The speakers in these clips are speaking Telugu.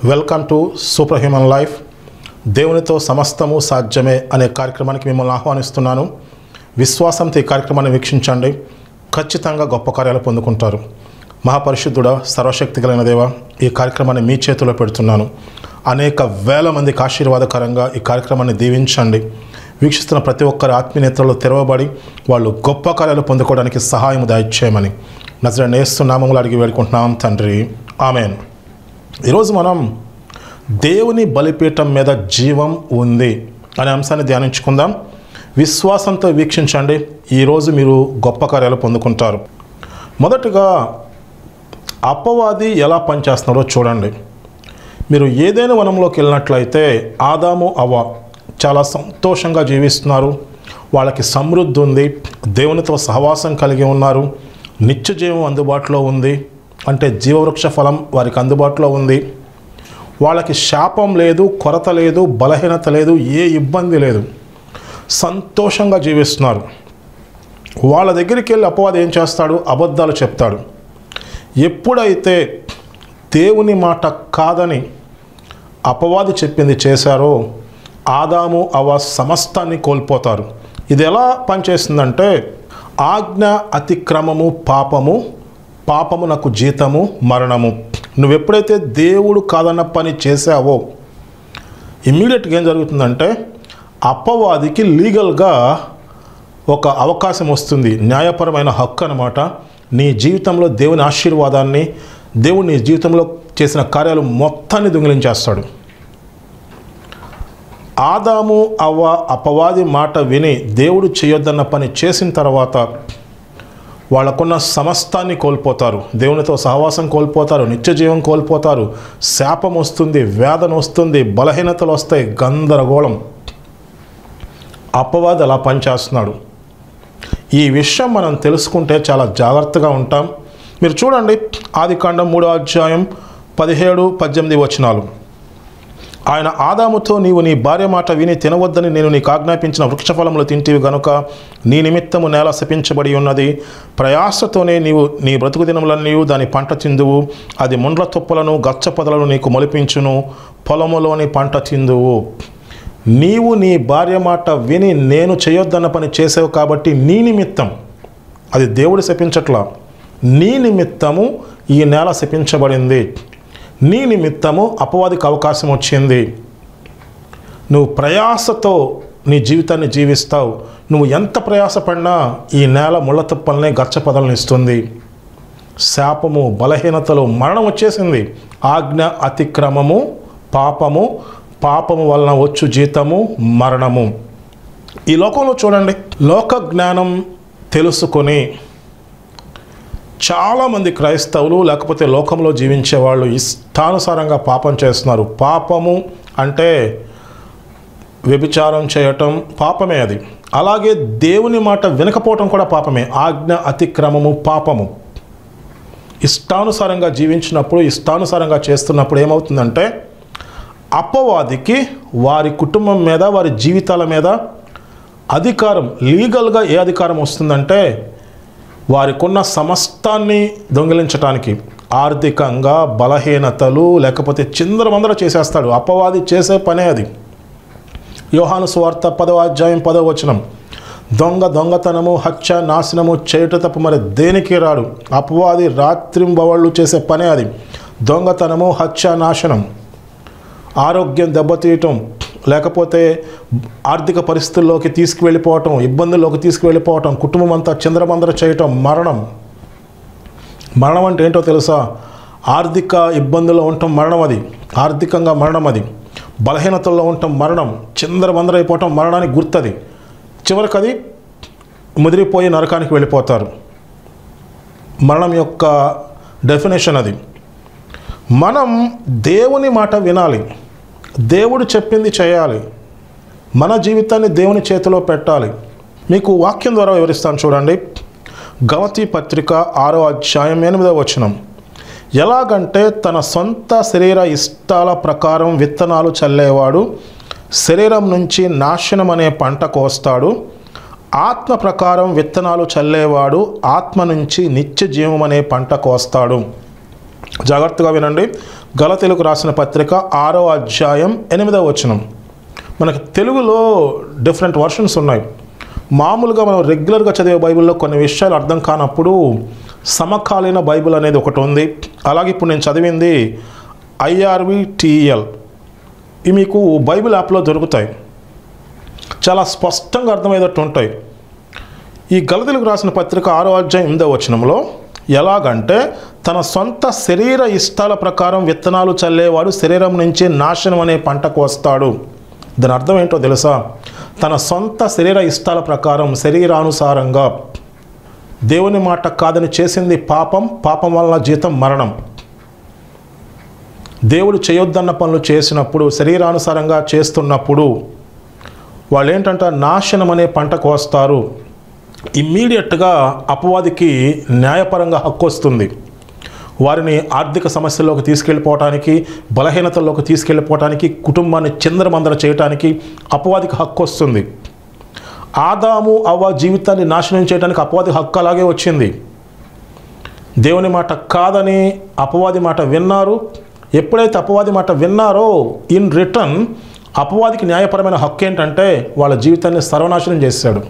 welcome to super human life దేవునితో సమస్తము సాధ్యమే అనే కార్యక్రమానికి మిమ్మల్ని ఆహ్వానిస్తున్నాను విశ్వాసంతో ఈ కార్యక్రమాన్ని వీక్షించండి ఖచ్చితంగా గొప్ప కార్యాలు పొందుకుంటారు మహాపరిశుద్ధుడ సర్వశక్తి కలిగిన దేవ ఈ కార్యక్రమాన్ని మీ చేతిలో పెడుతున్నాను అనేక వేల మందికి ఆశీర్వాదకరంగా ఈ కార్యక్రమాన్ని దీవించండి వీక్షిస్తున్న ప్రతి ఒక్కరి ఆత్మీయతలో తెరవబడి వాళ్ళు గొప్ప కార్యాలు పొందుకోవడానికి సహాయం దయచేయమని నజర నేస్తున్నామములు అడిగి వేడుకుంటున్నాం తండ్రి ఆమెన్ ఈరోజు మనం దేవుని బలిపీఠం మీద జీవం ఉంది అనే అంశాన్ని ధ్యానించుకుందాం విశ్వాసంతో వీక్షించండి ఈరోజు మీరు గొప్ప కార్యాలు పొందుకుంటారు మొదటగా అపవాది ఎలా పనిచేస్తున్నారో చూడండి మీరు ఏదైనా వనంలోకి వెళ్ళినట్లయితే ఆదాము అవ్వ చాలా సంతోషంగా జీవిస్తున్నారు వాళ్ళకి సమృద్ధి ఉంది దేవునితో సహవాసం కలిగి ఉన్నారు నిత్య జీవం అందుబాటులో ఉంది అంటే జీవవృక్ష ఫలం వారికి అందుబాటులో ఉంది వాళ్ళకి శాపం లేదు కొరత లేదు బలహీనత లేదు ఏ ఇబ్బంది లేదు సంతోషంగా జీవిస్తున్నారు వాళ్ళ దగ్గరికి వెళ్ళి అపవాది ఏం చేస్తాడు అబద్ధాలు చెప్తాడు ఎప్పుడైతే దేవుని మాట కాదని అపవాది చెప్పింది చేశారో ఆదాము అవ సమస్తాన్ని కోల్పోతారు ఇది ఎలా పనిచేస్తుందంటే ఆజ్ఞ అతిక్రమము పాపము పాపము నాకు జీతము మరణము నువ్వు ఎప్పుడైతే దేవుడు కాదన్న పని చేసావో ఇమ్మీడియట్గా ఏం జరుగుతుందంటే అపవాదికి లీగల్గా ఒక అవకాశం వస్తుంది న్యాయపరమైన హక్కు అనమాట నీ జీవితంలో దేవుని ఆశీర్వాదాన్ని దేవుడు నీ జీవితంలో చేసిన కార్యాలు మొత్తాన్ని దొంగిలించేస్తాడు ఆదాము అవ్వ అపవాది మాట విని దేవుడు చేయొద్దన్న పని చేసిన తర్వాత వాళ్ళకున్న సమస్తాన్ని కోల్పోతారు దేవునితో సహవాసం కోల్పోతారు నిత్య జీవం కోల్పోతారు శాపం వస్తుంది వేదన వస్తుంది బలహీనతలు వస్తాయి గందరగోళం అపవాది అలా పనిచేస్తున్నాడు ఈ విషయం మనం తెలుసుకుంటే చాలా జాగ్రత్తగా ఉంటాం మీరు చూడండి ఆది కాండం మూడో అధ్యాయం పదిహేడు పద్దెనిమిది వచనాలు ఆయన ఆదాముతో నీవు నీ భార్య మాట విని తినవద్దని నేను నీకు ఆజ్ఞాపించిన వృక్షఫలములు తింటివి గనుక నీ నిమిత్తము నేల శపించబడి ఉన్నది ప్రయాసతోనే నీవు నీ బ్రతుకు దినములన్నీ దాని పంట తిందువు అది ముండ్ల తుప్పలను గచ్చ పొదలను నీకు మొలిపించును పొలములోని పంట తిందువు నీవు నీ భార్య మాట విని నేను చేయొద్దన్న పని చేసావు కాబట్టి నీ నిమిత్తం అది దేవుడు శపించట్లా నీ నిమిత్తము ఈ నేల శపించబడింది నీ నిమిత్తము అపవాదికి అవకాశం వచ్చింది నువ్వు ప్రయాసతో నీ జీవితాన్ని జీవిస్తావు నువ్వు ఎంత ప్రయాసపడినా ఈ నేల ముళ్ళ తుప్పల్ని గచ్చపదలను ఇస్తుంది శాపము బలహీనతలు మరణం వచ్చేసింది ఆజ్ఞ అతిక్రమము పాపము పాపము వలన వచ్చు జీతము మరణము ఈ లోకంలో చూడండి లోక జ్ఞానం తెలుసుకొని చాలామంది క్రైస్తవులు లేకపోతే లోకంలో జీవించే వాళ్ళు ఇష్టానుసారంగా పాపం చేస్తున్నారు పాపము అంటే వ్యభిచారం చేయటం పాపమే అది అలాగే దేవుని మాట వినకపోవటం కూడా పాపమే ఆజ్ఞ అతిక్రమము పాపము ఇష్టానుసారంగా జీవించినప్పుడు ఇష్టానుసారంగా చేస్తున్నప్పుడు ఏమవుతుందంటే అపవాదికి వారి కుటుంబం మీద వారి జీవితాల మీద అధికారం లీగల్గా ఏ అధికారం వస్తుందంటే వారికి ఉన్న సమస్తాన్ని దొంగిలించటానికి ఆర్థికంగా బలహీనతలు లేకపోతే చిందరమందర చేసేస్తాడు అపవాది చేసే పనే అది యోహాను స్వార్థ పదవ అధ్యాయం పదవ వచనం దొంగ దొంగతనము హత్య నాశనము చేయుట తప్ప మరి దేనికి రాడు అపవాది రాత్రింబవళ్ళు చేసే పనే అది దొంగతనము హత్య నాశనం ఆరోగ్యం దెబ్బతీయటం లేకపోతే ఆర్థిక పరిస్థితుల్లోకి తీసుకువెళ్ళిపోవటం ఇబ్బందుల్లోకి తీసుకువెళ్ళిపోవటం కుటుంబం అంతా చంద్రమందర చేయటం మరణం మరణం అంటే ఏంటో తెలుసా ఆర్థిక ఇబ్బందుల్లో ఉండటం మరణం అది ఆర్థికంగా మరణం అది బలహీనతల్లో ఉండటం మరణం చిందరమందర అయిపోవటం మరణానికి గుర్తది చివరికి అది ముదిరిపోయి నరకానికి వెళ్ళిపోతారు మరణం యొక్క డెఫినేషన్ అది మనం దేవుని మాట వినాలి దేవుడు చెప్పింది చేయాలి మన జీవితాన్ని దేవుని చేతిలో పెట్టాలి మీకు వాక్యం ద్వారా వివరిస్తాను చూడండి గవతి పత్రిక ఆరో అధ్యాయం ఎనిమిదవ వచనం ఎలాగంటే తన సొంత శరీర ఇష్టాల ప్రకారం విత్తనాలు చల్లేవాడు శరీరం నుంచి నాశనం అనే పంట కోస్తాడు ఆత్మ ప్రకారం విత్తనాలు చల్లేవాడు ఆత్మ నుంచి నిత్య జీవం అనే పంట కోస్తాడు జాగ్రత్తగా వినండి గలతెలకు రాసిన పత్రిక ఆరో అధ్యాయం ఎనిమిదవ వచనం మనకి తెలుగులో డిఫరెంట్ వర్షన్స్ ఉన్నాయి మామూలుగా మనం రెగ్యులర్గా చదివే బైబిల్లో కొన్ని విషయాలు అర్థం కానప్పుడు సమకాలీన బైబిల్ అనేది ఒకటి ఉంది అలాగే ఇప్పుడు నేను చదివింది ఐఆర్వి టీఎల్ ఇవి మీకు బైబిల్ యాప్లో దొరుకుతాయి చాలా స్పష్టంగా అర్థమయ్యేటట్టు ఉంటాయి ఈ గలతీలకు రాసిన పత్రిక ఆరో అధ్యాయం ఎనిమిదవ వచనంలో ఎలాగంటే తన సొంత శరీర ఇష్టాల ప్రకారం విత్తనాలు చల్లేవాడు శరీరం నుంచి నాశనం అనే పంటకు వస్తాడు దాని అర్థం ఏంటో తెలుసా తన సొంత శరీర ఇష్టాల ప్రకారం శరీరానుసారంగా దేవుని మాట కాదని చేసింది పాపం పాపం వలన జీతం మరణం దేవుడు చేయొద్దన్న పనులు చేసినప్పుడు శరీరానుసారంగా చేస్తున్నప్పుడు వాళ్ళు ఏంటంటే నాశనం అనే పంటకు వస్తారు ఇమ్మీడియట్గా అపవాదికి న్యాయపరంగా హక్కు వస్తుంది వారిని ఆర్థిక సమస్యల్లోకి తీసుకెళ్ళిపోవటానికి బలహీనతల్లోకి తీసుకెళ్ళిపోవటానికి కుటుంబాన్ని చిందరమందర చేయటానికి అపవాదికి హక్కు వస్తుంది ఆదాము అవ్వ జీవితాన్ని నాశనం చేయడానికి అపవాది హక్కు అలాగే వచ్చింది దేవుని మాట కాదని అపవాది మాట విన్నారు ఎప్పుడైతే అపవాది మాట విన్నారో ఇన్ రిటర్న్ అపవాదికి న్యాయపరమైన హక్కు ఏంటంటే వాళ్ళ జీవితాన్ని సర్వనాశనం చేశాడు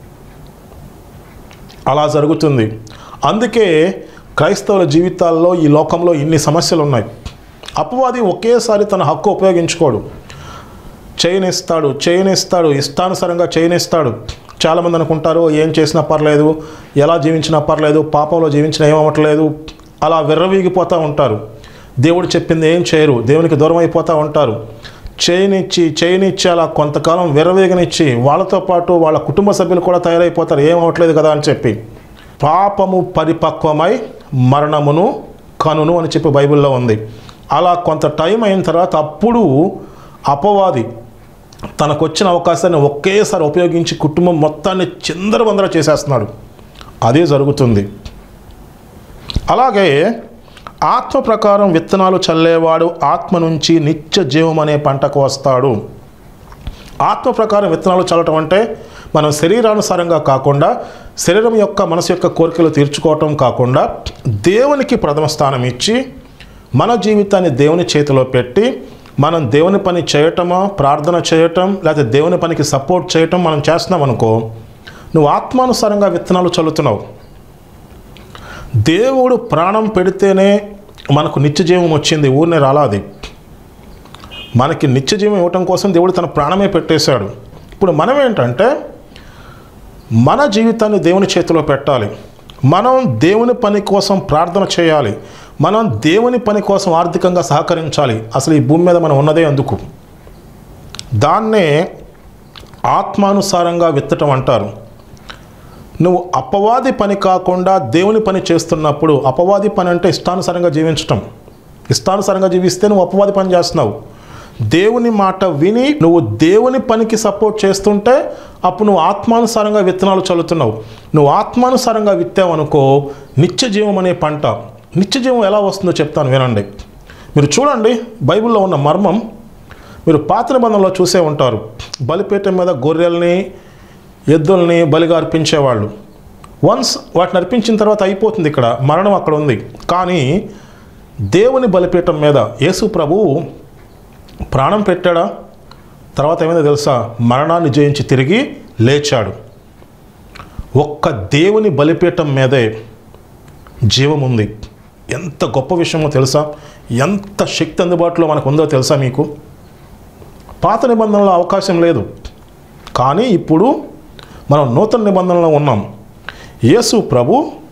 అలా జరుగుతుంది అందుకే క్రైస్తవుల జీవితాల్లో ఈ లోకంలో ఇన్ని సమస్యలు ఉన్నాయి అపవాది ఒకేసారి తన హక్కు ఉపయోగించుకోడు చేయనిస్తాడు చేయనిస్తాడు ఇష్టానుసారంగా చేయనిస్తాడు చాలామంది అనుకుంటారు ఏం చేసినా పర్లేదు ఎలా జీవించినా పర్లేదు పాపంలో జీవించినా ఏమవట్లేదు అలా విర్రవీగిపోతూ ఉంటారు దేవుడు చెప్పింది ఏం చేయరు దేవునికి దూరం అయిపోతూ ఉంటారు చేయనిచ్చి చేయనిచ్చి అలా కొంతకాలం విర్రవీగనిచ్చి వాళ్ళతో పాటు వాళ్ళ కుటుంబ సభ్యులు కూడా తయారైపోతారు ఏం అవ్వట్లేదు కదా అని చెప్పి పాపము పరిపక్వమై మరణమును కనును అని చెప్పి బైబిల్లో ఉంది అలా కొంత టైం అయిన తర్వాత అప్పుడు అపవాది తనకు వచ్చిన అవకాశాన్ని ఒకేసారి ఉపయోగించి కుటుంబం మొత్తాన్ని చిందరవందర చేసేస్తున్నాడు అదే జరుగుతుంది అలాగే ఆత్మ ప్రకారం విత్తనాలు చల్లేవాడు ఆత్మ నుంచి నిత్య జీవం అనే పంటకు వస్తాడు ఆత్మ ప్రకారం విత్తనాలు చల్లటం అంటే మనం శరీరానుసారంగా కాకుండా శరీరం యొక్క మనసు యొక్క కోరికలు తీర్చుకోవటం కాకుండా దేవునికి ప్రథమ స్థానం ఇచ్చి మన జీవితాన్ని దేవుని చేతిలో పెట్టి మనం దేవుని పని చేయటమా ప్రార్థన చేయటం లేకపోతే దేవుని పనికి సపోర్ట్ చేయటం మనం చేస్తున్నాం అనుకో నువ్వు ఆత్మానుసారంగా విత్తనాలు చల్లుతున్నావు దేవుడు ప్రాణం పెడితేనే మనకు నిత్యజీవం వచ్చింది ఊరినే రాలాది మనకి నిత్యజీవం ఇవ్వటం కోసం దేవుడు తన ప్రాణమే పెట్టేశాడు ఇప్పుడు మనం ఏంటంటే మన జీవితాన్ని దేవుని చేతిలో పెట్టాలి మనం దేవుని పని కోసం ప్రార్థన చేయాలి మనం దేవుని పని కోసం ఆర్థికంగా సహకరించాలి అసలు ఈ భూమి మీద మనం ఉన్నదే అందుకు దాన్నే ఆత్మానుసారంగా విత్తటం అంటారు నువ్వు అపవాది పని కాకుండా దేవుని పని చేస్తున్నప్పుడు అపవాది పని అంటే ఇష్టానుసారంగా జీవించటం ఇష్టానుసారంగా జీవిస్తే నువ్వు అపవాది పని చేస్తున్నావు దేవుని మాట విని నువ్వు దేవుని పనికి సపోర్ట్ చేస్తుంటే అప్పుడు నువ్వు ఆత్మానుసారంగా విత్తనాలు చల్లుతున్నావు నువ్వు ఆత్మానుసారంగా విత్తావనుకో నిత్య జీవం అనే పంట నిత్య జీవం ఎలా వస్తుందో చెప్తాను వినండి మీరు చూడండి బైబిల్లో ఉన్న మర్మం మీరు పాత నిబంధనలో చూసే ఉంటారు బలిపీఠం మీద గొర్రెల్ని ఎద్దుల్ని బలిగా అర్పించేవాళ్ళు వన్స్ వాటిని అర్పించిన తర్వాత అయిపోతుంది ఇక్కడ మరణం అక్కడ ఉంది కానీ దేవుని బలిపీఠం మీద యేసు ప్రభువు ప్రాణం పెట్టాడా తర్వాత ఏమైందో తెలుసా మరణాన్ని జయించి తిరిగి లేచాడు ఒక్క దేవుని బలిపీఠం మీదే జీవం ఉంది ఎంత గొప్ప విషయమో తెలుసా ఎంత శక్తి అందుబాటులో మనకు ఉందో తెలుసా మీకు పాత నిబంధనలో అవకాశం లేదు కానీ ఇప్పుడు మనం నూతన నిబంధనలో ఉన్నాం యేసు ప్రభు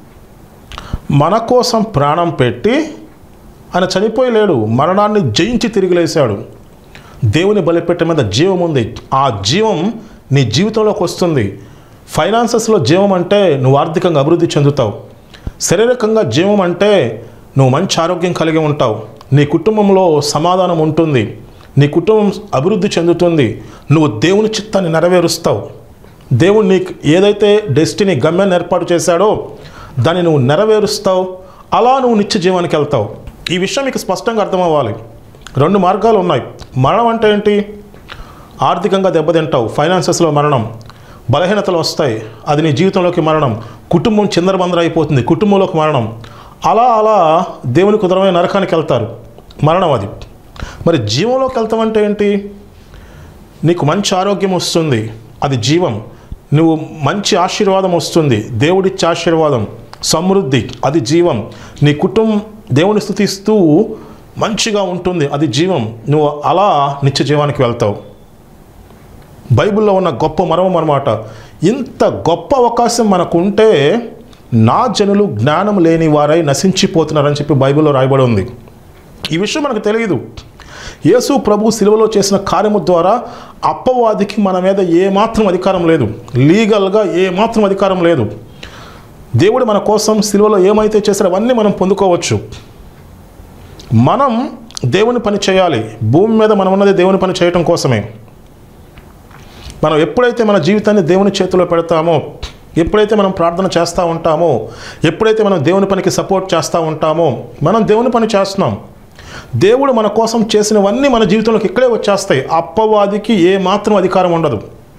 మన కోసం ప్రాణం పెట్టి ఆయన చనిపోయలేడు మరణాన్ని జయించి తిరిగి లేచాడు దేవుని బలిపెట్ట మీద జీవం ఉంది ఆ జీవం నీ జీవితంలోకి వస్తుంది ఫైనాన్సెస్లో జీవం అంటే నువ్వు ఆర్థికంగా అభివృద్ధి చెందుతావు శారీరకంగా జీవం అంటే నువ్వు మంచి ఆరోగ్యం కలిగి ఉంటావు నీ కుటుంబంలో సమాధానం ఉంటుంది నీ కుటుంబం అభివృద్ధి చెందుతుంది నువ్వు దేవుని చిత్తాన్ని నెరవేరుస్తావు దేవుడు నీకు ఏదైతే డెస్టినీ గమ్యాన్ని ఏర్పాటు చేశాడో దాన్ని నువ్వు నెరవేరుస్తావు అలా నువ్వు నిత్య జీవానికి వెళ్తావు ఈ విషయం మీకు స్పష్టంగా అర్థమవ్వాలి రెండు మార్గాలు ఉన్నాయి మరణం అంటే ఏంటి ఆర్థికంగా దెబ్బతింటావు ఫైనాన్సెస్లో మరణం బలహీనతలు వస్తాయి అది నీ జీవితంలోకి మరణం కుటుంబం చిందరబందర అయిపోతుంది కుటుంబంలోకి మరణం అలా అలా దేవునికి దూరమైన నరకానికి వెళ్తారు మరణం అది మరి జీవంలోకి వెళ్తామంటే ఏంటి నీకు మంచి ఆరోగ్యం వస్తుంది అది జీవం నువ్వు మంచి ఆశీర్వాదం వస్తుంది దేవుడిచ్చే ఆశీర్వాదం సమృద్ధి అది జీవం నీ కుటుంబం దేవుని స్థుతిస్తూ మంచిగా ఉంటుంది అది జీవం నువ్వు అలా నిత్య జీవానికి వెళ్తావు బైబిల్లో ఉన్న గొప్ప మర్మం అనమాట ఇంత గొప్ప అవకాశం మనకు ఉంటే నా జనులు జ్ఞానం లేని వారై నశించిపోతున్నారని చెప్పి బైబిల్లో రాయబడి ఉంది ఈ విషయం మనకు తెలియదు యేసు ప్రభు సిలువలో చేసిన కార్యము ద్వారా అప్పవాదికి మన మీద ఏమాత్రం అధికారం లేదు లీగల్గా ఏమాత్రం అధికారం లేదు దేవుడు మన కోసం సిలువలో ఏమైతే చేశారో అవన్నీ మనం పొందుకోవచ్చు మనం దేవుని పని చేయాలి భూమి మీద మనం ఉన్నది దేవుని పని చేయటం కోసమే మనం ఎప్పుడైతే మన జీవితాన్ని దేవుని చేతిలో పెడతామో ఎప్పుడైతే మనం ప్రార్థన చేస్తూ ఉంటామో ఎప్పుడైతే మనం దేవుని పనికి సపోర్ట్ చేస్తూ ఉంటామో మనం దేవుని పని చేస్తున్నాం దేవుడు మన కోసం చేసినవన్నీ మన జీవితంలోకి ఇక్కడే వచ్చేస్తాయి అప్పవాదికి ఏ మాత్రం అధికారం ఉండదు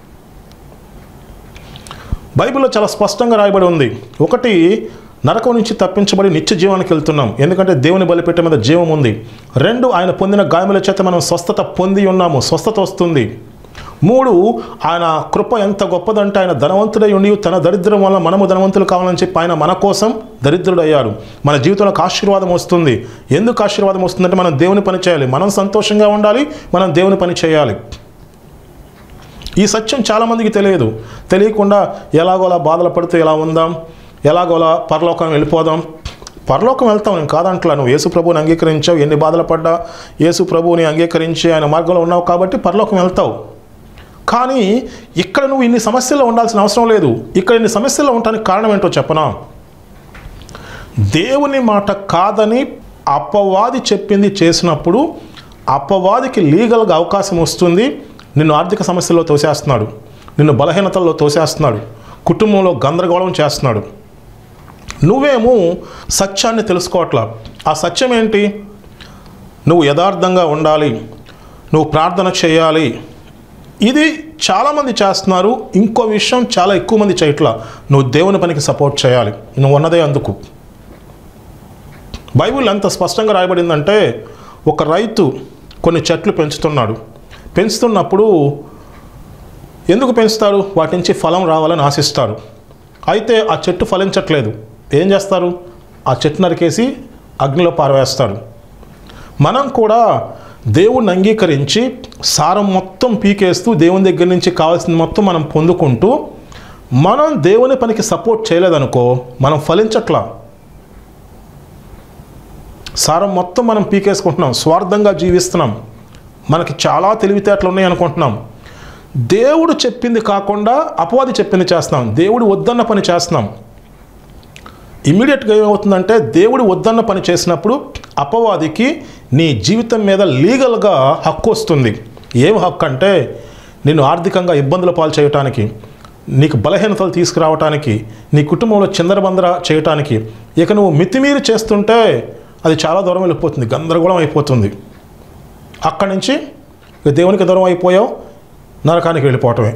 బైబిల్లో చాలా స్పష్టంగా రాయబడి ఉంది ఒకటి నరకం నుంచి తప్పించబడి నిత్య జీవానికి వెళ్తున్నాం ఎందుకంటే దేవుని బలిపెట్టే మీద జీవం ఉంది రెండు ఆయన పొందిన గాయముల చేత మనం స్వస్థత పొంది ఉన్నాము స్వస్థత వస్తుంది మూడు ఆయన కృప ఎంత గొప్పదంటే ఆయన ధనవంతుడై ఉండి తన దరిద్రం వల్ల మనము ధనవంతులు కావాలని చెప్పి ఆయన మన కోసం దరిద్రుడు అయ్యాడు మన జీవితంలోకి ఆశీర్వాదం వస్తుంది ఎందుకు ఆశీర్వాదం వస్తుందంటే మనం దేవుని పని చేయాలి మనం సంతోషంగా ఉండాలి మనం దేవుని పని చేయాలి ఈ సత్యం చాలామందికి తెలియదు తెలియకుండా ఎలాగోలా బాధలు పడుతూ ఎలా ఉందాం ఎలాగోలా పరలోకం వెళ్ళిపోదాం పరలోకం వెళ్తాం నేను కాదంట్లా నువ్వు యేసు ప్రభువుని అంగీకరించావు ఎన్ని బాధలు పడ్డా యేసు ప్రభువుని అంగీకరించి ఆయన మార్గంలో ఉన్నావు కాబట్టి పరలోకం వెళ్తావు కానీ ఇక్కడ నువ్వు ఇన్ని సమస్యల్లో ఉండాల్సిన అవసరం లేదు ఇక్కడ ఇన్ని సమస్యల్లో ఉండడానికి కారణం ఏంటో చెప్పనా దేవుని మాట కాదని అపవాది చెప్పింది చేసినప్పుడు అపవాదికి లీగల్గా అవకాశం వస్తుంది నిన్ను ఆర్థిక సమస్యల్లో తోసేస్తున్నాడు నిన్ను బలహీనతల్లో తోసేస్తున్నాడు కుటుంబంలో గందరగోళం చేస్తున్నాడు నువ్వేమో సత్యాన్ని తెలుసుకోవట్లా ఆ సత్యం ఏంటి నువ్వు యథార్థంగా ఉండాలి నువ్వు ప్రార్థన చేయాలి ఇది చాలామంది చేస్తున్నారు ఇంకో విషయం చాలా ఎక్కువ మంది చేయట్లా నువ్వు దేవుని పనికి సపోర్ట్ చేయాలి నువ్వు ఉన్నదే అందుకు బైబిల్ ఎంత స్పష్టంగా రాయబడిందంటే ఒక రైతు కొన్ని చెట్లు పెంచుతున్నాడు పెంచుతున్నప్పుడు ఎందుకు పెంచుతారు వాటి నుంచి ఫలం రావాలని ఆశిస్తారు అయితే ఆ చెట్టు ఫలించట్లేదు ఏం చేస్తారు ఆ చెట్టు నరికేసి అగ్నిలో పారవేస్తారు మనం కూడా దేవుణ్ణి అంగీకరించి సారం మొత్తం పీకేస్తూ దేవుని దగ్గర నుంచి కావాల్సింది మొత్తం మనం పొందుకుంటూ మనం దేవుని పనికి సపోర్ట్ చేయలేదనుకో మనం ఫలించట్లా సారం మొత్తం మనం పీకేసుకుంటున్నాం స్వార్థంగా జీవిస్తున్నాం మనకి చాలా తెలివితేటలు ఉన్నాయి అనుకుంటున్నాం దేవుడు చెప్పింది కాకుండా అపవాది చెప్పింది చేస్తున్నాం దేవుడు వద్దన్న పని చేస్తున్నాం ఇమ్మీడియట్గా ఏమవుతుందంటే దేవుడు వద్దన్న పని చేసినప్పుడు అపవాదికి నీ జీవితం మీద లీగల్గా హక్కు వస్తుంది ఏం హక్కు అంటే నిన్ను ఆర్థికంగా ఇబ్బందుల పాలు చేయటానికి నీకు బలహీనతలు తీసుకురావటానికి నీ కుటుంబంలో చిందరబందర చేయటానికి ఇక నువ్వు మితిమీరి చేస్తుంటే అది చాలా దూరం వెళ్ళిపోతుంది గందరగోళం అయిపోతుంది అక్కడి నుంచి ఇక దేవునికి దూరం అయిపోయావు నరకానికి వెళ్ళిపోవటమే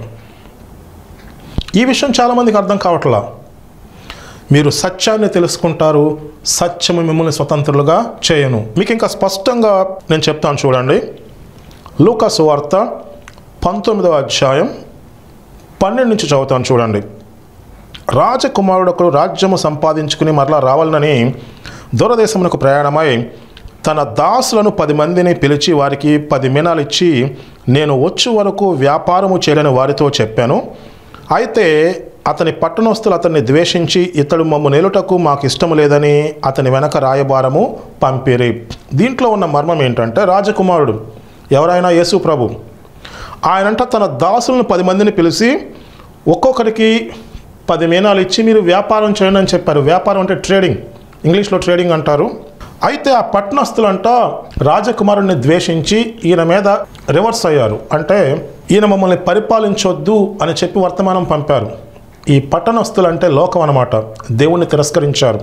ఈ విషయం చాలామందికి అర్థం కావట్లా మీరు సత్యాన్ని తెలుసుకుంటారు సత్యము మిమ్మల్ని స్వతంత్రులుగా చేయను మీకు ఇంకా స్పష్టంగా నేను చెప్తాను చూడండి లూకాసు వార్త పంతొమ్మిదవ అధ్యాయం పన్నెండు నుంచి చదువుతాను చూడండి రాజకుమారుడు ఒకడు రాజ్యము సంపాదించుకుని మరలా రావాలని దూరదేశమునకు ప్రయాణమై తన దాసులను పది మందిని పిలిచి వారికి పది మినాలు ఇచ్చి నేను వచ్చు వరకు వ్యాపారము చేయలేని వారితో చెప్పాను అయితే అతని పట్టణస్తులు అతన్ని ద్వేషించి ఇతడు మమ్ము నేలుటకు మాకు ఇష్టం లేదని అతని వెనక రాయబారము పంపిరి దీంట్లో ఉన్న మర్మం ఏంటంటే రాజకుమారుడు ఎవరైనా యేసు ప్రభు ఆయనంట తన దాసులను పది మందిని పిలిచి ఒక్కొక్కరికి పది మీనాలు ఇచ్చి మీరు వ్యాపారం చేయండి అని చెప్పారు వ్యాపారం అంటే ట్రేడింగ్ ఇంగ్లీష్లో ట్రేడింగ్ అంటారు అయితే ఆ పట్టణస్తులంట రాజకుమారుని ద్వేషించి ఈయన మీద రివర్స్ అయ్యారు అంటే ఈయన మమ్మల్ని పరిపాలించొద్దు అని చెప్పి వర్తమానం పంపారు ఈ పట్టణస్తులు అంటే లోకం అన్నమాట దేవుణ్ణి తిరస్కరించారు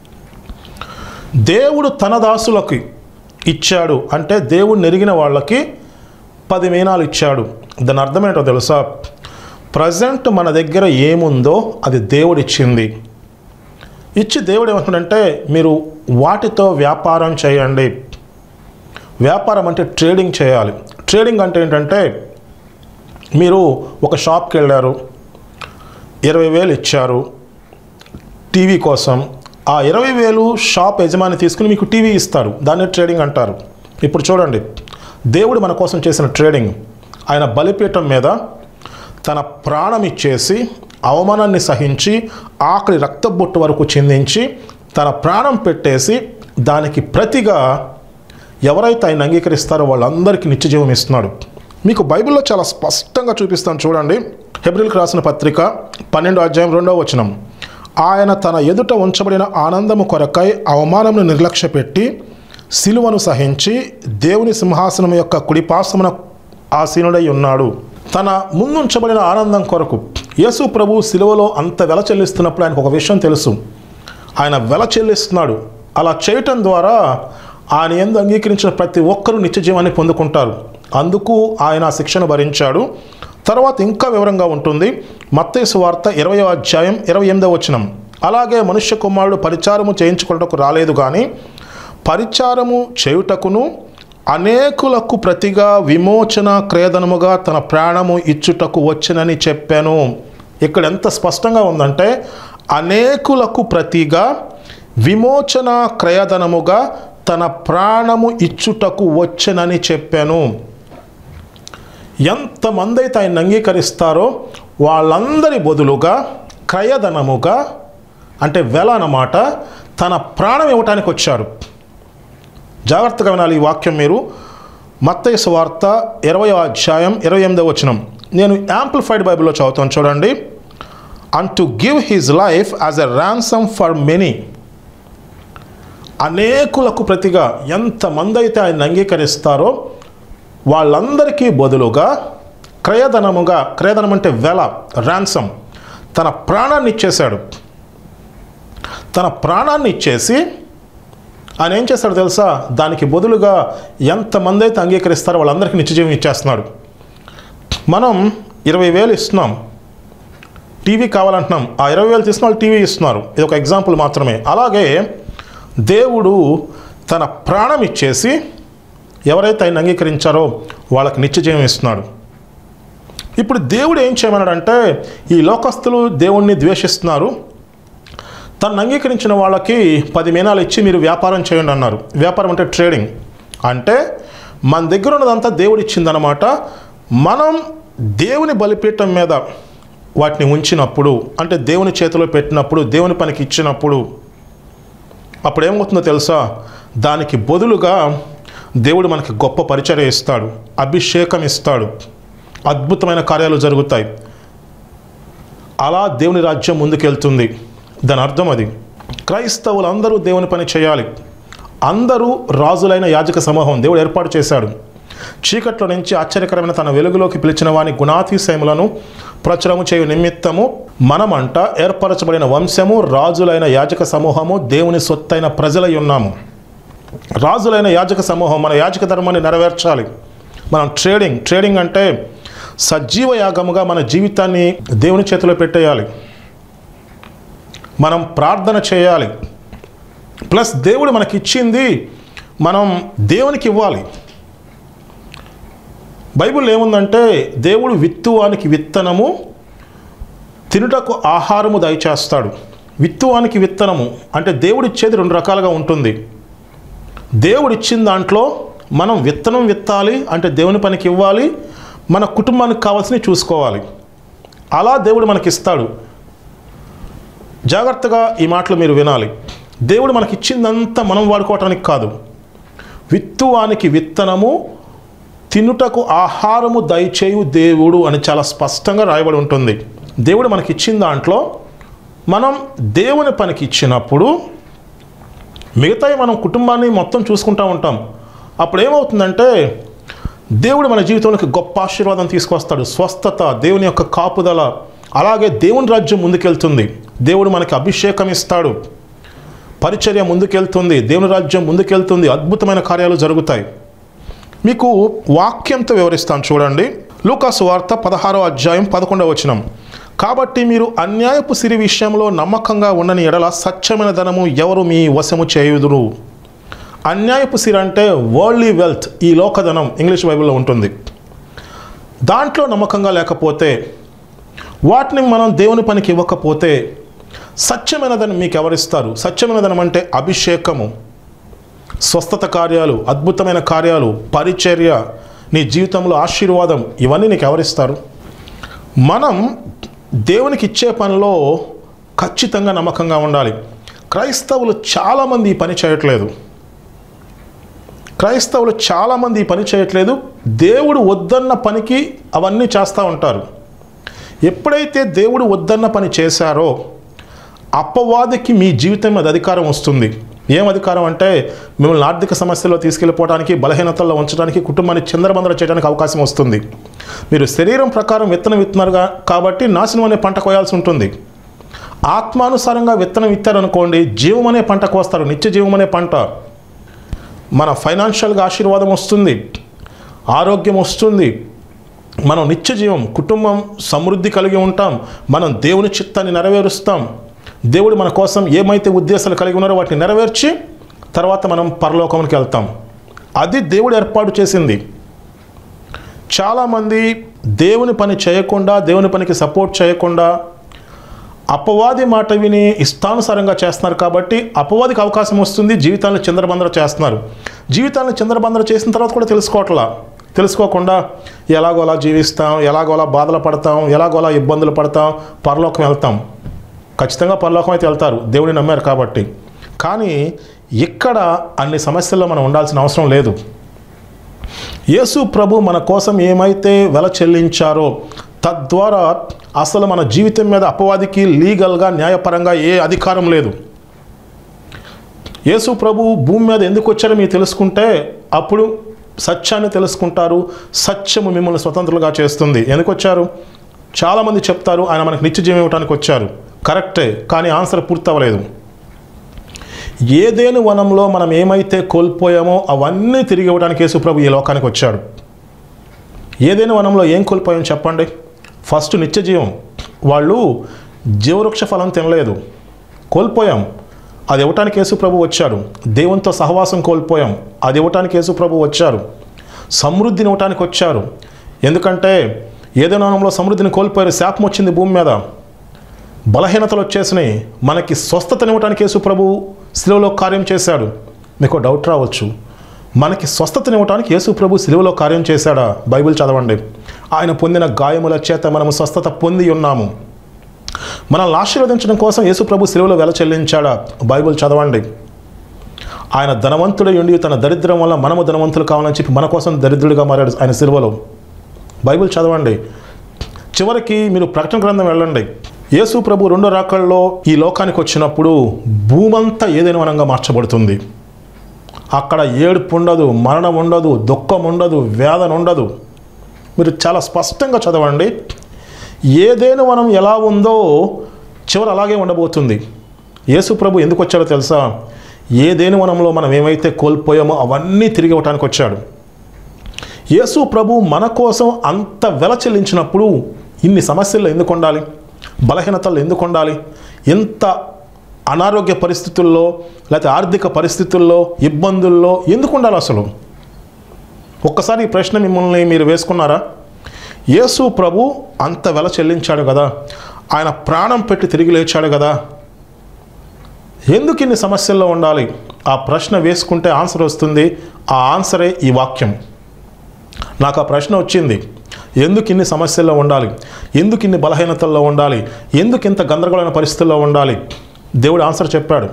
దేవుడు తన దాసులకి ఇచ్చాడు అంటే దేవుడు నెరిగిన వాళ్ళకి పది మీనాలు ఇచ్చాడు దాని అర్థం ఏంటో తెలుసా ప్రజెంట్ మన దగ్గర ఏముందో అది దేవుడు ఇచ్చింది ఇచ్చి దేవుడు ఏమంటున్నాడంటే మీరు వాటితో వ్యాపారం చేయండి వ్యాపారం అంటే ట్రేడింగ్ చేయాలి ట్రేడింగ్ అంటే ఏంటంటే మీరు ఒక షాప్కి వెళ్ళారు ఇరవై వేలు ఇచ్చారు టీవీ కోసం ఆ ఇరవై వేలు షాప్ యజమాని తీసుకుని మీకు టీవీ ఇస్తాడు దాన్ని ట్రేడింగ్ అంటారు ఇప్పుడు చూడండి దేవుడు మన కోసం చేసిన ట్రేడింగ్ ఆయన బలిపీఠం మీద తన ప్రాణం ఇచ్చేసి అవమానాన్ని సహించి ఆఖరి రక్తబొట్టు వరకు చిందించి తన ప్రాణం పెట్టేసి దానికి ప్రతిగా ఎవరైతే ఆయన అంగీకరిస్తారో వాళ్ళందరికీ నిత్యజీవం ఇస్తున్నాడు మీకు బైబిల్లో చాలా స్పష్టంగా చూపిస్తాను చూడండి హెబ్రిల్కి రాసిన పత్రిక పన్నెండు అధ్యాయం రెండవ వచనం ఆయన తన ఎదుట ఉంచబడిన ఆనందము కొరకై అవమానమును నిర్లక్ష్యపెట్టి సిలువను సహించి దేవుని సింహాసనం యొక్క కుడిపాసమున ఆసీనుడై ఉన్నాడు తన ముందుంచబడిన ఆనందం కొరకు యేసు ప్రభు సిలువలో అంత వెల చెల్లిస్తున్నప్పుడు ఆయనకు ఒక విషయం తెలుసు ఆయన వెల చెల్లిస్తున్నాడు అలా చేయటం ద్వారా ఆయన ఎందు అంగీకరించిన ప్రతి ఒక్కరూ నిత్య జీవాన్ని పొందుకుంటారు అందుకు ఆయన ఆ శిక్షను భరించాడు తర్వాత ఇంకా వివరంగా ఉంటుంది మత్తేసు వార్త ఇరవై అధ్యాయం ఇరవై ఎనిమిదవ వచనం అలాగే మనుష్య కుమారుడు పరిచారము చేయించుకున్నటకు రాలేదు కానీ పరిచారము చేయుటకును అనేకులకు ప్రతిగా విమోచన క్రేదనముగా తన ప్రాణము ఇచ్చుటకు వచ్చనని చెప్పాను ఇక్కడ ఎంత స్పష్టంగా ఉందంటే అనేకులకు ప్రతిగా విమోచన క్రయధనముగా తన ప్రాణము ఇచ్చుటకు వచ్చనని చెప్పాను ఎంతమంది అయితే ఆయన అంగీకరిస్తారో వాళ్ళందరి బదులుగా క్రయధనముగా అంటే వెల అన్నమాట తన ప్రాణం ఇవ్వటానికి వచ్చాడు జాగ్రత్తగా వినాలి ఈ వాక్యం మీరు మత్తయ్య వార్త ఇరవై అధ్యాయం ఇరవై ఎనిమిదవ వచనం నేను యాంప్లిఫైడ్ బైబిల్లో చదువుతాను చూడండి and to give his life as a ransom for many అనేకులకు ప్రతిగా ఎంతమంది అయితే ఆయన అంగీకరిస్తారో వాళ్ళందరికీ బదులుగా క్రయధనముగా క్రయధనం అంటే వెల ర్యాన్సమ్ తన ప్రాణాన్ని ఇచ్చేశాడు తన ప్రాణాన్ని ఇచ్చేసి ఆయన ఏం చేస్తాడు తెలుసా దానికి బదులుగా ఎంతమంది అయితే అంగీకరిస్తారో వాళ్ళందరికీ నిత్యజీవం ఇచ్చేస్తున్నాడు మనం ఇరవై వేలు ఇస్తున్నాం టీవీ కావాలంటున్నాం ఆ ఇరవై వేలు తీసుకున్న వాళ్ళు టీవీ ఇస్తున్నారు ఇది ఒక ఎగ్జాంపుల్ మాత్రమే అలాగే దేవుడు తన ప్రాణం ఇచ్చేసి ఎవరైతే ఆయన అంగీకరించారో వాళ్ళకి నిత్యజీవం ఇస్తున్నాడు ఇప్పుడు దేవుడు ఏం చేయమన్నాడంటే ఈ లోకస్తులు దేవుణ్ణి ద్వేషిస్తున్నారు తను అంగీకరించిన వాళ్ళకి పది మీనాలు ఇచ్చి మీరు వ్యాపారం చేయండి అన్నారు వ్యాపారం అంటే ట్రేడింగ్ అంటే మన దగ్గర ఉన్నదంతా దేవుడు ఇచ్చిందనమాట మనం దేవుని బలిపీఠం మీద వాటిని ఉంచినప్పుడు అంటే దేవుని చేతిలో పెట్టినప్పుడు దేవుని పనికి ఇచ్చినప్పుడు అప్పుడు ఏమవుతుందో తెలుసా దానికి బదులుగా దేవుడు మనకి గొప్ప పరిచర్య ఇస్తాడు అభిషేకం ఇస్తాడు అద్భుతమైన కార్యాలు జరుగుతాయి అలా దేవుని రాజ్యం ముందుకెళ్తుంది దాని అర్థం అది క్రైస్తవులు అందరూ దేవుని పని చేయాలి అందరూ రాజులైన యాజక సమూహం దేవుడు ఏర్పాటు చేశాడు చీకట్లో నుంచి ఆశ్చర్యకరమైన తన వెలుగులోకి పిలిచిన వాని గుణాతిశయములను ప్రచురము చేయు నిమిత్తము మనమంట ఏర్పరచబడిన వంశము రాజులైన యాజక సమూహము దేవుని సొత్తైన ప్రజలై ఉన్నాము రాజులైన యాజక సమూహం మన యాజక ధర్మాన్ని నెరవేర్చాలి మనం ట్రేడింగ్ ట్రేడింగ్ అంటే సజీవ యాగముగా మన జీవితాన్ని దేవుని చేతిలో పెట్టేయాలి మనం ప్రార్థన చేయాలి ప్లస్ దేవుడు మనకి ఇచ్చింది మనం దేవునికి ఇవ్వాలి బైబిల్ ఏముందంటే దేవుడు విత్తువానికి విత్తనము తినుటకు ఆహారము దయచేస్తాడు విత్తువానికి విత్తనము అంటే దేవుడు ఇచ్చేది రెండు రకాలుగా ఉంటుంది దేవుడు ఇచ్చిన దాంట్లో మనం విత్తనం విత్తాలి అంటే దేవుని పనికి ఇవ్వాలి మన కుటుంబానికి కావాల్సినవి చూసుకోవాలి అలా దేవుడు మనకి ఇస్తాడు జాగ్రత్తగా ఈ మాటలు మీరు వినాలి దేవుడు మనకి ఇచ్చిందంతా మనం వాడుకోవటానికి కాదు విత్తువానికి విత్తనము తినుటకు ఆహారము దయచేయు దేవుడు అని చాలా స్పష్టంగా రాయబడి ఉంటుంది దేవుడు మనకి ఇచ్చిన దాంట్లో మనం దేవుని పనికి ఇచ్చినప్పుడు మిగతాయి మనం కుటుంబాన్ని మొత్తం చూసుకుంటూ ఉంటాం అప్పుడు ఏమవుతుందంటే దేవుడు మన జీవితంలోకి గొప్ప ఆశీర్వాదం తీసుకొస్తాడు స్వస్థత దేవుని యొక్క కాపుదల అలాగే దేవుని రాజ్యం ముందుకెళ్తుంది దేవుడు మనకి అభిషేకం ఇస్తాడు పరిచర్య ముందుకెళ్తుంది దేవుని రాజ్యం ముందుకెళ్తుంది అద్భుతమైన కార్యాలు జరుగుతాయి మీకు వాక్యంతో వివరిస్తాను చూడండి లూకాసు వార్త పదహారో అధ్యాయం పదకొండవ వచనం కాబట్టి మీరు అన్యాయపు సిరి విషయంలో నమ్మకంగా ఉండని ఎడల సత్యమైన ధనము ఎవరు మీ వశము చేయుదురు అన్యాయపు సిరి అంటే వరల్డ్లీ వెల్త్ ఈ లోకధనం ఇంగ్లీష్ బైబిల్లో ఉంటుంది దాంట్లో నమ్మకంగా లేకపోతే వాటిని మనం దేవుని పనికి ఇవ్వకపోతే సత్యమైన ధనం మీకు ఎవరిస్తారు సత్యమైన ధనం అంటే అభిషేకము స్వస్థత కార్యాలు అద్భుతమైన కార్యాలు పరిచర్య నీ జీవితంలో ఆశీర్వాదం ఇవన్నీ నీకు ఎవరిస్తారు మనం దేవునికి ఇచ్చే పనిలో ఖచ్చితంగా నమ్మకంగా ఉండాలి క్రైస్తవులు చాలామంది ఈ పని చేయట్లేదు క్రైస్తవులు చాలామంది ఈ పని చేయట్లేదు దేవుడు వద్దన్న పనికి అవన్నీ చేస్తూ ఉంటారు ఎప్పుడైతే దేవుడు వద్దన్న పని చేశారో అపవాదికి మీ జీవితం మీద అధికారం వస్తుంది ఏం అధికారం అంటే మిమ్మల్ని ఆర్థిక సమస్యల్లో తీసుకెళ్ళిపోవడానికి బలహీనతల్లో ఉంచడానికి కుటుంబాన్ని చంద్రబందర చేయడానికి అవకాశం వస్తుంది మీరు శరీరం ప్రకారం విత్తనం విత్తున్నారుగా కాబట్టి నాశనం అనే పంట కోయాల్సి ఉంటుంది ఆత్మానుసారంగా విత్తనం విత్తారనుకోండి జీవం అనే పంట కోస్తారు నిత్య జీవం అనే పంట మన ఫైనాన్షియల్గా ఆశీర్వాదం వస్తుంది ఆరోగ్యం వస్తుంది మనం నిత్య జీవం కుటుంబం సమృద్ధి కలిగి ఉంటాం మనం దేవుని చిత్తాన్ని నెరవేరుస్తాం దేవుడు మన కోసం ఏమైతే ఉద్దేశాలు కలిగి ఉన్నారో వాటిని నెరవేర్చి తర్వాత మనం పరలోకంకి వెళ్తాం అది దేవుడు ఏర్పాటు చేసింది చాలామంది దేవుని పని చేయకుండా దేవుని పనికి సపోర్ట్ చేయకుండా అపవాది మాట విని ఇష్టానుసారంగా చేస్తున్నారు కాబట్టి అపవాదికి అవకాశం వస్తుంది జీవితాలను చంద్రబందర చేస్తున్నారు జీవితాలను చంద్రబందర చేసిన తర్వాత కూడా తెలుసుకోవట్లా తెలుసుకోకుండా ఎలాగోలా జీవిస్తాం ఎలాగోలా బాధలు పడతాం ఎలాగోలా ఇబ్బందులు పడతాం పరలోకం వెళ్తాం ఖచ్చితంగా పరలోకం అయితే వెళ్తారు దేవుడిని నమ్మారు కాబట్టి కానీ ఇక్కడ అన్ని సమస్యల్లో మనం ఉండాల్సిన అవసరం లేదు యేసు ప్రభు మన కోసం ఏమైతే వెల చెల్లించారో తద్వారా అసలు మన జీవితం మీద అపవాదికి లీగల్గా న్యాయపరంగా ఏ అధికారం లేదు యేసు ప్రభు భూమి మీద ఎందుకు వచ్చారో మీరు తెలుసుకుంటే అప్పుడు సత్యాన్ని తెలుసుకుంటారు సత్యము మిమ్మల్ని స్వతంత్రులుగా చేస్తుంది ఎందుకు వచ్చారు చాలామంది చెప్తారు ఆయన మనకు నిత్య జీవం ఇవ్వడానికి వచ్చారు కరెక్టే కానీ ఆన్సర్ పూర్తవ్వలేదు ఏదేను వనంలో మనం ఏమైతే కోల్పోయామో అవన్నీ తిరిగి ఇవ్వడానికి యేసుప్రభు ఈ లోకానికి వచ్చాడు ఏదైనా వనంలో ఏం కోల్పోయాం చెప్పండి ఫస్ట్ నిత్య జీవం వాళ్ళు జీవవృక్ష ఫలం తినలేదు కోల్పోయాం అది ఇవ్వటానికి యేసుప్రభు వచ్చాడు దేవునితో సహవాసం కోల్పోయాం అది ఇవ్వటానికి యేసుప్రభు వచ్చారు సమృద్ధిని ఇవ్వటానికి వచ్చారు ఎందుకంటే ఏదైనా వనంలో సమృద్ధిని కోల్పోయారు శాపం వచ్చింది భూమి మీద బలహీనతలు వచ్చేసినాయి మనకి స్వస్థతనివ్వటానికి యేసు ప్రభు శిలువలో కార్యం చేశాడు మీకు డౌట్ రావచ్చు మనకి స్వస్థతనివ్వటానికి యేసు ప్రభు శిలువలో కార్యం చేశాడా బైబిల్ చదవండి ఆయన పొందిన గాయముల చేత మనము స్వస్థత పొంది ఉన్నాము మనల్ని ఆశీర్వదించడం కోసం యేసు ప్రభు శిలువలో వెల చెల్లించాడా బైబిల్ చదవండి ఆయన ధనవంతుడై ఉండి తన దరిద్రం వల్ల మనము ధనవంతులు కావాలని చెప్పి మన కోసం దరిద్రుడిగా మారాడు ఆయన శిలువలో బైబిల్ చదవండి చివరికి మీరు ప్రకటన గ్రంథం వెళ్ళండి యేసు ప్రభు రెండో రాకల్లో ఈ లోకానికి వచ్చినప్పుడు భూమంతా ఏదైనా వనంగా మార్చబడుతుంది అక్కడ ఏడుపు ఉండదు మరణం ఉండదు దుఃఖం ఉండదు వేదన ఉండదు మీరు చాలా స్పష్టంగా చదవండి ఏదైనా వనం ఎలా ఉందో చివరి అలాగే ఉండబోతుంది యేసు ప్రభు ఎందుకు వచ్చాడో తెలుసా ఏదేని వనంలో మనం ఏమైతే కోల్పోయామో అవన్నీ తిరిగి ఇవ్వటానికి వచ్చాడు యేసు ప్రభు మన కోసం అంత వెల చెల్లించినప్పుడు ఇన్ని సమస్యలు ఎందుకు ఉండాలి బలహీనతలు ఎందుకు ఉండాలి ఎంత అనారోగ్య పరిస్థితుల్లో లేకపోతే ఆర్థిక పరిస్థితుల్లో ఇబ్బందుల్లో ఎందుకు ఉండాలి అసలు ఒక్కసారి ఈ ప్రశ్న మిమ్మల్ని మీరు వేసుకున్నారా యేసు ప్రభు అంత వెల చెల్లించాడు కదా ఆయన ప్రాణం పెట్టి తిరిగి లేచాడు కదా ఎందుకు ఇన్ని సమస్యల్లో ఉండాలి ఆ ప్రశ్న వేసుకుంటే ఆన్సర్ వస్తుంది ఆ ఆన్సరే ఈ వాక్యం నాకు ఆ ప్రశ్న వచ్చింది ఎందుకు ఇన్ని సమస్యల్లో ఉండాలి ఎందుకు ఇన్ని బలహీనతల్లో ఉండాలి ఎందుకు ఇంత గందరగోళమైన పరిస్థితుల్లో ఉండాలి దేవుడు ఆన్సర్ చెప్పాడు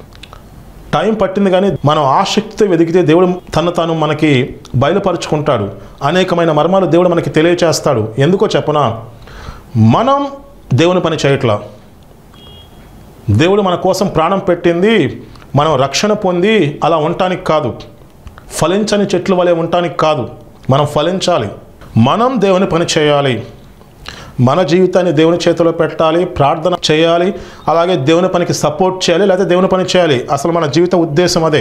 టైం పట్టింది కానీ మనం ఆసక్తితో వెతికితే దేవుడు తను తాను మనకి బయలుపరుచుకుంటాడు అనేకమైన మర్మాలు దేవుడు మనకి తెలియచేస్తాడు ఎందుకో చెప్పనా మనం దేవుని పని చేయట్లా దేవుడు మన కోసం ప్రాణం పెట్టింది మనం రక్షణ పొంది అలా ఉండటానికి కాదు ఫలించని చెట్లు వలె ఉండటానికి కాదు మనం ఫలించాలి మనం దేవుని పని చేయాలి మన జీవితాన్ని దేవుని చేతిలో పెట్టాలి ప్రార్థన చేయాలి అలాగే దేవుని పనికి సపోర్ట్ చేయాలి లేకపోతే దేవుని పని చేయాలి అసలు మన జీవిత ఉద్దేశం అదే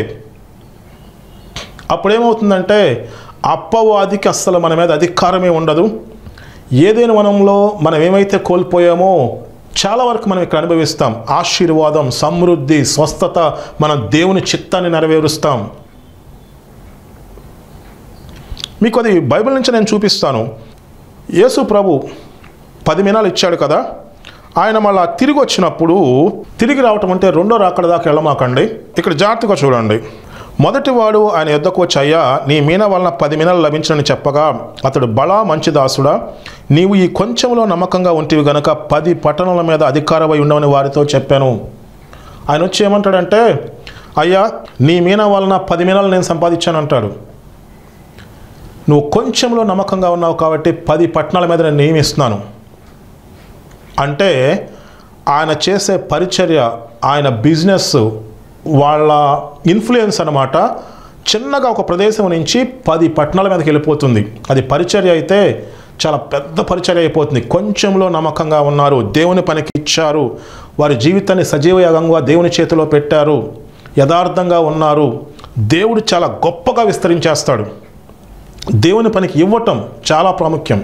అప్పుడేమవుతుందంటే అప్పవాదికి అస్సలు మన మీద అధికారమే ఉండదు ఏదైనా వనంలో మనం ఏమైతే కోల్పోయామో చాలా వరకు మనం ఇక్కడ అనుభవిస్తాం ఆశీర్వాదం సమృద్ధి స్వస్థత మన దేవుని చిత్తాన్ని నెరవేరుస్తాం మీకు అది బైబిల్ నుంచి నేను చూపిస్తాను యేసు ప్రభు పది మినాలు ఇచ్చాడు కదా ఆయన మళ్ళా తిరిగి వచ్చినప్పుడు తిరిగి రావటం అంటే రెండో రాకడ దాకా వెళ్ళమాకండి ఇక్కడ జాగ్రత్తగా చూడండి మొదటివాడు ఆయన యుద్ధకు వచ్చి అయ్యా నీ మీన వలన పది మీనలు లభించనని చెప్పగా అతడు బలా మంచి దాసుడా నీవు ఈ కొంచెంలో నమ్మకంగా ఉంటివి గనక పది పట్టణాల మీద అధికారమై ఉండవని వారితో చెప్పాను ఆయన వచ్చి ఏమంటాడంటే అయ్యా నీ మీన వలన పది మీనాలు నేను సంపాదించాను అంటాడు నువ్వు కొంచెంలో నమ్మకంగా ఉన్నావు కాబట్టి పది పట్టణాల మీద నేను నియమిస్తున్నాను అంటే ఆయన చేసే పరిచర్య ఆయన బిజినెస్ వాళ్ళ ఇన్ఫ్లుయెన్స్ అనమాట చిన్నగా ఒక ప్రదేశం నుంచి పది పట్టణాల మీదకి వెళ్ళిపోతుంది అది పరిచర్య అయితే చాలా పెద్ద పరిచర్య అయిపోతుంది కొంచెంలో నమ్మకంగా ఉన్నారు దేవుని పనికి ఇచ్చారు వారి జీవితాన్ని సజీవయాగంగా దేవుని చేతిలో పెట్టారు యథార్థంగా ఉన్నారు దేవుడు చాలా గొప్పగా విస్తరించేస్తాడు దేవుని పనికి ఇవ్వటం చాలా ప్రాముఖ్యం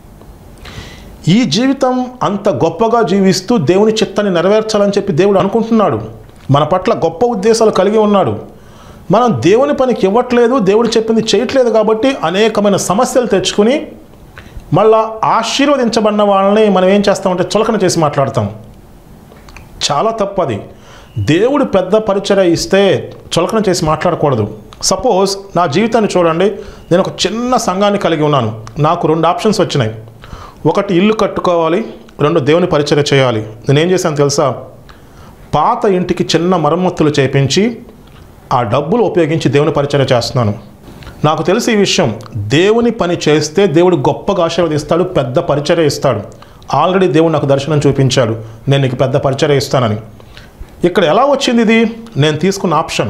ఈ జీవితం అంత గొప్పగా జీవిస్తూ దేవుని చిత్తాన్ని నెరవేర్చాలని చెప్పి దేవుడు అనుకుంటున్నాడు మన పట్ల గొప్ప ఉద్దేశాలు కలిగి ఉన్నాడు మనం దేవుని పనికి ఇవ్వట్లేదు దేవుడు చెప్పింది చేయట్లేదు కాబట్టి అనేకమైన సమస్యలు తెచ్చుకుని మళ్ళా ఆశీర్వదించబడిన వాళ్ళని మనం ఏం చేస్తామంటే చులకన చేసి మాట్లాడతాం చాలా తప్పది దేవుడు పెద్ద పరిచయ ఇస్తే చులకన చేసి మాట్లాడకూడదు సపోజ్ నా జీవితాన్ని చూడండి నేను ఒక చిన్న సంఘాన్ని కలిగి ఉన్నాను నాకు రెండు ఆప్షన్స్ వచ్చినాయి ఒకటి ఇల్లు కట్టుకోవాలి రెండు దేవుని పరిచయ చేయాలి నేను ఏం చేశాను తెలుసా పాత ఇంటికి చిన్న మరమ్మతులు చేపించి ఆ డబ్బులు ఉపయోగించి దేవుని పరిచయం చేస్తున్నాను నాకు తెలిసి ఈ విషయం దేవుని పని చేస్తే దేవుడు గొప్పగా ఆశీర్వదిస్తాడు పెద్ద పరిచర్య ఇస్తాడు ఆల్రెడీ దేవుడు నాకు దర్శనం చూపించాడు నేను నీకు పెద్ద పరిచర్య ఇస్తానని ఇక్కడ ఎలా వచ్చింది ఇది నేను తీసుకున్న ఆప్షన్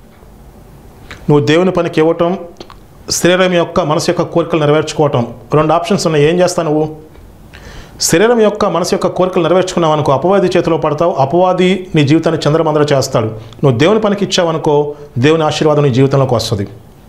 నువ్వు దేవుని పనికి ఇవ్వటం శరీరం యొక్క మనసు యొక్క కోరికలు నెరవేర్చుకోవటం రెండు ఆప్షన్స్ ఉన్నాయి ఏం చేస్తావు నువ్వు శరీరం యొక్క మనసు యొక్క కోరికలు నెరవేర్చుకున్నావు అనుకో అపవాది చేతిలో పడతావు అపవాది నీ జీవితాన్ని చంద్రమందర చేస్తాడు నువ్వు దేవుని పనికి ఇచ్చావనుకో దేవుని ఆశీర్వాదం నీ జీవితంలోకి వస్తుంది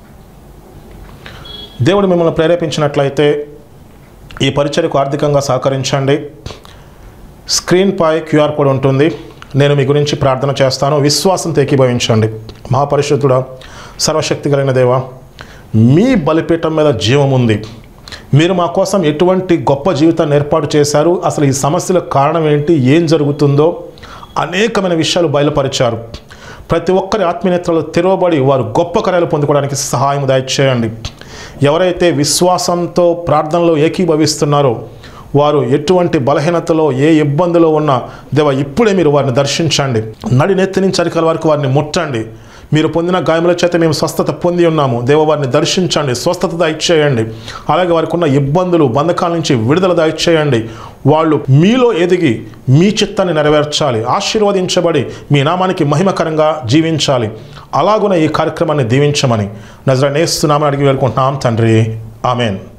దేవుడు మిమ్మల్ని ప్రేరేపించినట్లయితే ఈ పరిచయకు ఆర్థికంగా సహకరించండి స్క్రీన్ పై క్యూఆర్ కోడ్ ఉంటుంది నేను మీ గురించి ప్రార్థన చేస్తాను విశ్వాసంతో ఏకీభవించండి మహాపరిశుద్ధుడా సర్వశక్తి కలిగిన దేవా మీ బలిపీఠం మీద జీవం ఉంది మీరు మా కోసం ఎటువంటి గొప్ప జీవితాన్ని ఏర్పాటు చేశారు అసలు ఈ సమస్యలకు కారణం ఏంటి ఏం జరుగుతుందో అనేకమైన విషయాలు బయలుపరిచారు ప్రతి ఒక్కరి ఆత్మీయతలు తెరవబడి వారు గొప్ప కార్యాలు పొందుకోవడానికి సహాయం దయచేయండి ఎవరైతే విశ్వాసంతో ప్రార్థనలో ఏకీభవిస్తున్నారో వారు ఎటువంటి బలహీనతలో ఏ ఇబ్బందిలో ఉన్నా దేవ ఇప్పుడే మీరు వారిని దర్శించండి నడి నెత్తి నుంచి అరికల వరకు వారిని ముట్టండి మీరు పొందిన గాయముల చేత మేము స్వస్థత పొంది ఉన్నాము దేవ వారిని దర్శించండి స్వస్థత దయచేయండి అలాగే వారికి ఉన్న ఇబ్బందులు బంధకాల నుంచి విడుదల దయచేయండి వాళ్ళు మీలో ఎదిగి మీ చిత్తాన్ని నెరవేర్చాలి ఆశీర్వదించబడి మీ నామానికి మహిమకరంగా జీవించాలి అలాగున ఈ కార్యక్రమాన్ని దీవించమని నజరనేస్తున్నామని అడిగి వేడుకుంటున్నాం తండ్రి ఆమెన్